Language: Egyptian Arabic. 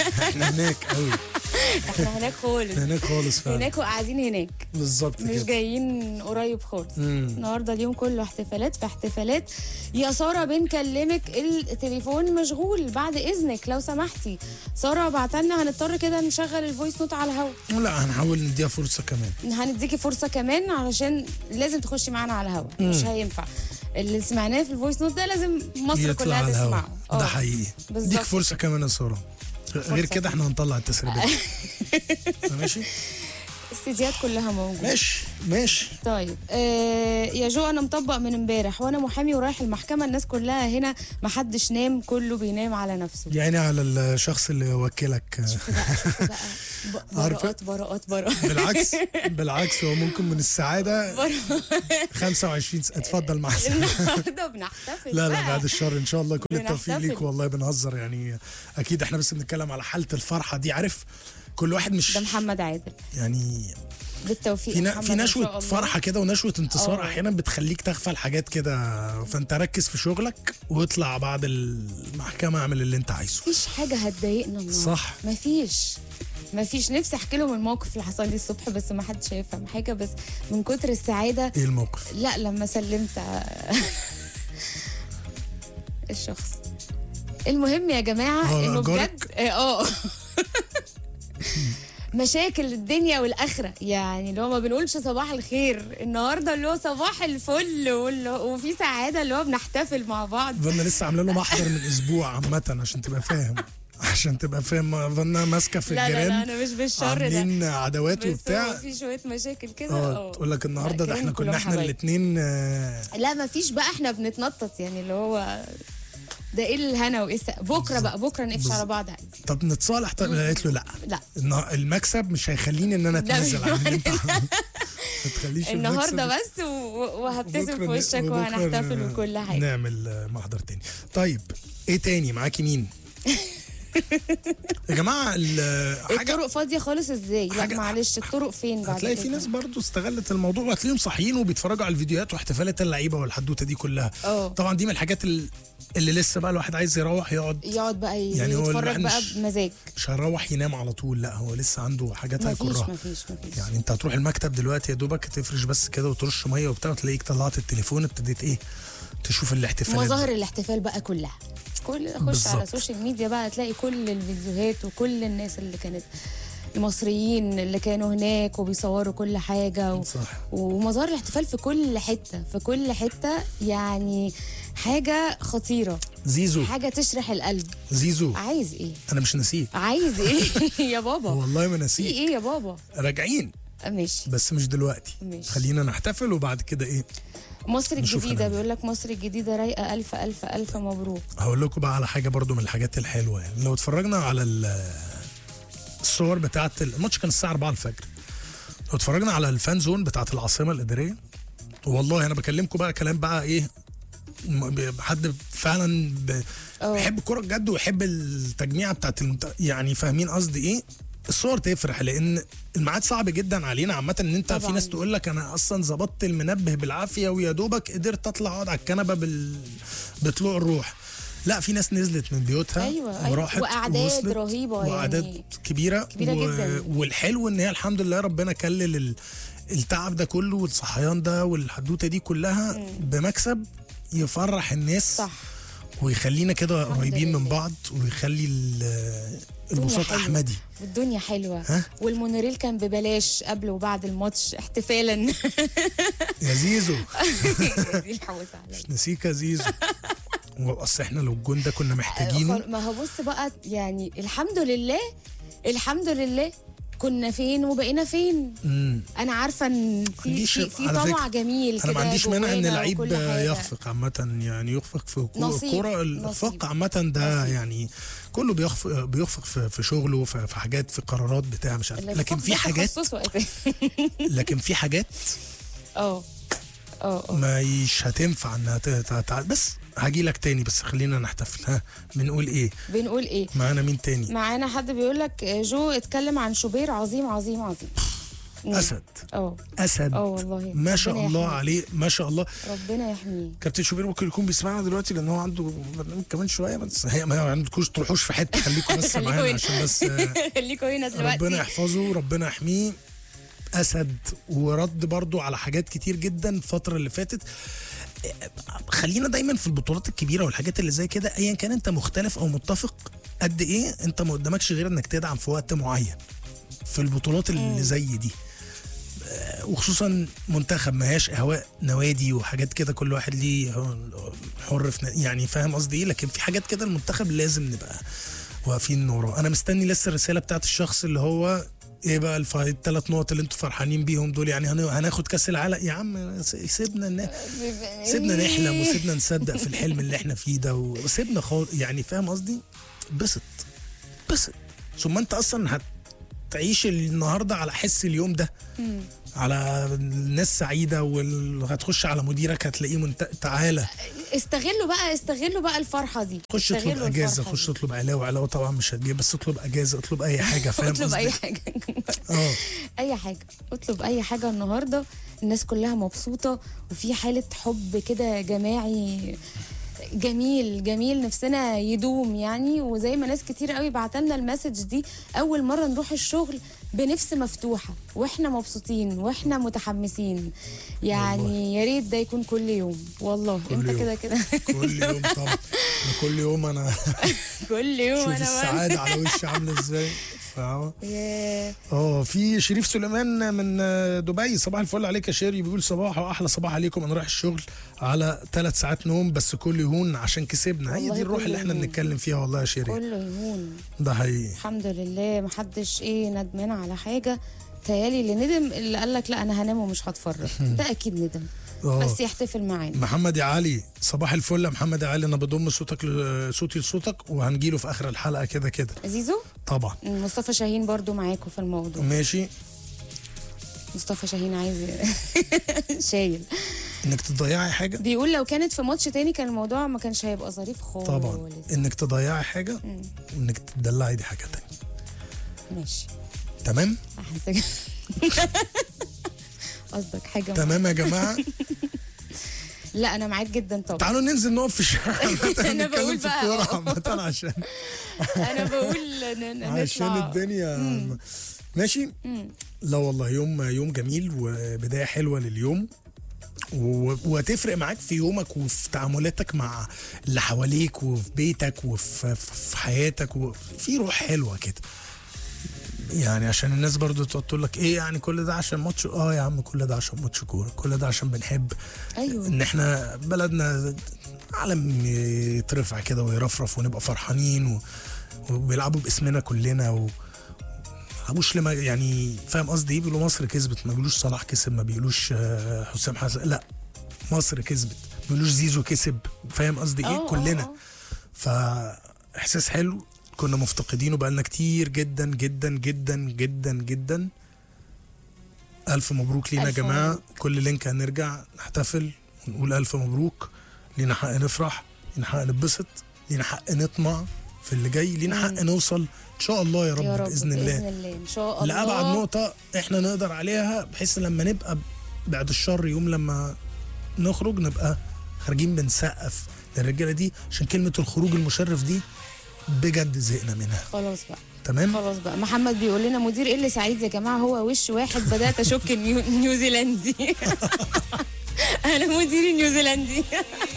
احنا هناك قوي احنا هناك خالص احنا هناك خالص فعلا هناك وقاعدين هناك بالظبط مش كده جايين قريب خالص مم. النهارده اليوم كله احتفالات في احتفالات يا ساره بنكلمك التليفون مشغول بعد اذنك لو سمحتي ساره بعتلنا هنضطر كده نشغل الفويس نوت على الهوا لا هنحاول نديها فرصه كمان هنديكي فرصه كمان علشان لازم تخشي معانا على الهوا مش هينفع اللي سمعناه في الفويس نوت ده لازم مصر يطلع كلها على الهوا تسمعه ده آه. حقيقي بالظبط. ديك فرصه كمان يا ساره غير كده احنا هنطلع التسريبات ماشي السيديات كلها موجوده ماشي ماشي طيب آه يا جو انا مطبق من امبارح وانا محامي ورايح المحكمه الناس كلها هنا محدش نام كله بينام على نفسه يعني على الشخص اللي وكلك بقى ب- عارفة؟ براءات براءات براءات بالعكس بالعكس هو ممكن من السعاده 25 سنة. اتفضل مع السلامه النهارده بنحتفل لا لا بقى. بعد الشر ان شاء الله كل التوفيق بنحتفل. ليك والله بنهزر يعني اكيد احنا بس بنتكلم على حاله الفرحه دي عارف كل واحد مش ده محمد عادل يعني بالتوفيق في يا نا- محمد في إن شاء نشوه الله. فرحه كده ونشوه انتصار آه. احيانا بتخليك تغفل حاجات كده فانت ركز في شغلك واطلع بعد المحكمه اعمل اللي انت عايزه مفيش حاجه هتضايقنا النهارده صح. مفيش مفيش نفسي احكي لهم الموقف اللي حصل لي الصبح بس ما حدش هيفهم حاجه بس من كتر السعاده ايه الموقف لا لما سلمت الشخص المهم يا جماعه آه، انه جارك؟ بجد اه مشاكل الدنيا والاخره يعني اللي هو ما بنقولش صباح الخير النهارده اللي هو صباح الفل واللي هو- وفي سعاده اللي هو بنحتفل مع بعض فانا لسه عامله له محضر من اسبوع عامه عشان تبقى فاهم عشان تبقى فاهم فانا ماسكه في لا لا لا الجيران انا مش بالشر ده عاملين عداوات بس هو وبتاع في شويه مشاكل كده اه تقول لك النهارده ده لا، احنا كلهم كنا احنا حبايب. الاثنين لا ما فيش بقى احنا بنتنطط يعني اللي هو ده ايه الهنا وايه الس- بكره بقى بكره نقفش على بعض عادي طب نتصالح طب قالت له لا لا النه- المكسب مش هيخليني ان انا لا، اتنازل مش عن اللي انت عامله. ما تخليش النهارده المكسب- بس و- وهبتسم بكرة في ن- وشك وبكرة وهنحتفل ن- وكل حاجه نعمل آه، محضر تاني طيب ايه تاني معاكي مين يا جماعه ال- حاجه الطرق فاضيه خالص ازاي لا حاجة- معلش الطرق فين بعد هتلاقي في كده؟ ناس برضو استغلت الموضوع وهتلاقيهم صاحيين وبيتفرجوا على الفيديوهات واحتفالات اللعيبه والحدوته دي كلها اه. طبعا دي من الحاجات ال- اللي لسه بقى الواحد عايز يروح يقعد يقعد بقى ي- يعني هو يتفرج الواحد بقى مش- بمزاج مش هيروح ينام على طول لا هو لسه عنده حاجات مفيش هيكرهها مفيش مفيش يعني انت هتروح المكتب دلوقتي يا دوبك تفرش بس كده وترش ميه وبتاع وتلاقيك طلعت التليفون ابتديت ايه تشوف الاحتفالات مظاهر الاحتفال بقى كلها كل خش بالظبط. على السوشيال ميديا بقى تلاقي كل الفيديوهات وكل الناس اللي كانت المصريين اللي كانوا هناك وبيصوروا كل حاجة و... صح. ومظاهر الاحتفال في كل حتة في كل حتة يعني حاجة خطيرة زيزو حاجة تشرح القلب زيزو عايز ايه انا مش ناسيه عايز ايه يا بابا والله ما في ناسيه ايه يا بابا راجعين ماشي بس مش دلوقتي ماشي. خلينا نحتفل وبعد كده ايه مصر نشوف الجديدة هنعمل بيقول لك مصر الجديدة رايقة ألف ألف ألف مبروك هقول لكم بقى على حاجه برضو من الحاجات الحلوه يعني لو اتفرجنا على ال- الصور بتاعت الماتش كان الساعه 4 الفجر لو اتفرجنا على الفان زون بتاعت العاصمه الاداريه والله انا بكلمكم بقى كلام بقى ايه م- ب- حد فعلا ب- اه. بيحب الكوره بجد ويحب التجميعه بتاعت المت... يعني فاهمين قصدي ايه الصور تفرح لان الميعاد صعب جدا علينا عامه ان انت في طبعاً. ناس تقول لك انا اصلا ظبطت المنبه بالعافيه ويا دوبك قدرت اطلع اقعد على الكنبه بال... بطلوع الروح لا في ناس نزلت من بيوتها أيوة، أيوة. وراحت وأعداد ووصلت رهيبة واعداد يعني. كبيره كبيرة جداً. والحلو ان هي الحمد لله ربنا كلل ال... التعب ده كله والصحيان ده والحدوته دي كلها بمكسب يفرح الناس صح ويخلينا كده قريبين من لله. بعض ويخلي ال- البساط حلوة. احمدي والدنيا حلوة ها؟ والمونوريل كان ببلاش قبل وبعد الماتش احتفالا يا زيزو دي الحوسة عليا. نسيك يا زيزو هو اصل احنا لو الجون ده كنا محتاجينه خل- ما هو بص بقى يعني الحمد لله الحمد لله كنا فين وبقينا فين مم. انا عارفه ان في عنديش- في, في على طمع فكرة، جميل انا كده ما عنديش مانع ان جوانا لعيب وكل حاجة. يخفق عامه يعني يخفق في كو- نصيب. الكوره نصيب. الخفق عامه ده يعني كله بيخفق بيخفق في, في شغله في, في حاجات في قرارات بتاع مش عارف اللي لكن الفقد في ده حاجات تخصصه أساساً. لكن في حاجات اه اه اه مش هتنفع انها ت- ت- تع- بس هاجي لك تاني بس خلينا نحتفل ها بنقول ايه بنقول ايه معانا مين تاني معانا حد بيقول لك جو اتكلم عن شوبير عظيم عظيم عظيم اسد اه اسد اه والله ما شاء ربنا الله يحميه. عليه ما شاء الله ربنا يحميه كابتن شوبير ممكن يكون بيسمعنا دلوقتي لان هو عنده برنامج كمان شويه بس هي ما عندكوش تروحوش في حته خليكم بس خليكوا معانا هنا. عشان بس آه، خليكوا هنا دلوقتي ربنا يحفظه ربنا يحميه اسد ورد برضو على حاجات كتير جدا الفتره اللي فاتت خلينا دايما في البطولات الكبيره والحاجات اللي زي كده ايا كان انت مختلف او متفق قد ايه انت ما قدامكش غير انك تدعم في وقت معين في البطولات اللي زي دي آه، وخصوصا منتخب ما هياش اهواء نوادي وحاجات كده كل واحد ليه حر في ن- يعني فاهم قصدي ايه لكن في حاجات كده المنتخب لازم نبقى واقفين وراه انا مستني لسه الرساله بتاعت الشخص اللي هو ايه بقى الف- الثلاث نقط اللي انتوا فرحانين بيهم دول يعني هن- هناخد كاس العالم يا عم س- سيبنا ن- سيبنا نحلم وسيبنا نصدق في الحلم اللي احنا فيه ده وسيبنا خالص يعني فاهم قصدي بسط بسط ثم انت اصلا هتعيش النهارده على حس اليوم ده على الناس سعيده وهتخش على مديرك هتلاقيه منت... تعالى استغلوا بقى استغلوا بقى الفرحه دي خش اطلب استغلوا اجازه الفرحة خش دي. اطلب علاوه علاوه طبعا مش هتجيب بس اطلب اجازه اطلب اي حاجه فاهم اطلب قصدي؟ اي حاجه اه اي حاجه اطلب اي حاجه النهارده الناس كلها مبسوطه وفي حاله حب كده جماعي جميل جميل نفسنا يدوم يعني وزي ما ناس كتير قوي بعتلنا المسج دي اول مره نروح الشغل بنفس مفتوحه واحنا مبسوطين واحنا متحمسين يعني يا ريت ده يكون كل يوم والله كل انت يوم. كده كده كل يوم طبعا أنا كل يوم انا كل يوم شوف انا السعاده على وشي عامله ازاي فاهمة؟ ياه. اه في شريف سليمان من آه، دبي صباح الفل عليك يا شيري بيقول صباح واحلى صباح عليكم انا رايح الشغل على ثلاث ساعات نوم بس كل يهون عشان كسبنا هي والله دي الروح كل اللي احنا يهون. بنتكلم فيها والله يا شيري كله يهون ده حقيقي الحمد لله محدش ايه ندمان على حاجه تهيالي اللي ندم اللي قال لك لا انا هنام ومش هتفرج ده اكيد ندم اه بس يحتفل معانا محمد يا علي صباح الفل يا محمد يا علي انا بضم صوتك ل- صوتي لصوتك وهنجيله في اخر الحلقه كده كده زيزو طبعا مصطفى شاهين برضو معاكم في الموضوع ماشي مصطفى شاهين عايز شايل انك تضيعي حاجه بيقول لو كانت في ماتش تاني كان الموضوع ما كانش هيبقى ظريف خالص طبعا انك تضيعي حاجه وانك تدلعي دي حاجه تانية ماشي تمام أحسك قصدك حاجه تمام يا جماعه لا انا معاك جدا طبعا تعالوا ننزل نقف في الشارع أنا نتكلم بقول في بقى الكوره آه. عامه عشان انا بقول ن- ن- عشان نطلع الدنيا ماشي لا والله يوم يوم جميل وبدايه حلوه لليوم و- وهتفرق معاك في يومك وفي تعاملاتك مع اللي حواليك وفي بيتك وفي في حياتك وفي روح حلوه كده يعني عشان الناس برضو تقعد تقول لك ايه يعني كل ده عشان ماتش اه يا عم كل ده عشان ماتش كوره كل ده عشان بنحب ايوه ان احنا بلدنا علم يترفع كده ويرفرف ونبقى فرحانين و... وبيلعبوا باسمنا كلنا و بيلعبوش لما يعني فاهم قصدي ايه بيقولوا مصر كسبت ما بيقولوش صلاح كسب ما بيقولوش آه، حسام حسن لا مصر كسبت ما بيقولوش زيزو كسب فاهم قصدي آه، ايه آه، كلنا آه. فاحساس حلو كنا مفتقدينه بقالنا كتير جدا جدا جدا جدا جدا الف مبروك لينا يا ألف جماعه مبروك. كل لينك هنرجع نحتفل ونقول الف مبروك لينا حق نفرح لينا حق نتبسط لينا حق نطمع في اللي جاي لينا حق نوصل ان شاء الله يا رب, يا رب باذن الله باذن الله ان شاء الله لأبعد نقطة احنا نقدر عليها بحيث لما نبقى بعد الشر يوم لما نخرج نبقى خارجين بنسقف للرجالة دي عشان كلمة الخروج المشرف دي بجد زهقنا منها خلاص بقى تمام خلاص بقى محمد بيقول لنا مدير ايه اللي سعيد يا جماعه هو وش واحد بدات اشك النيو... نيوزيلندي انا مديري نيوزيلندي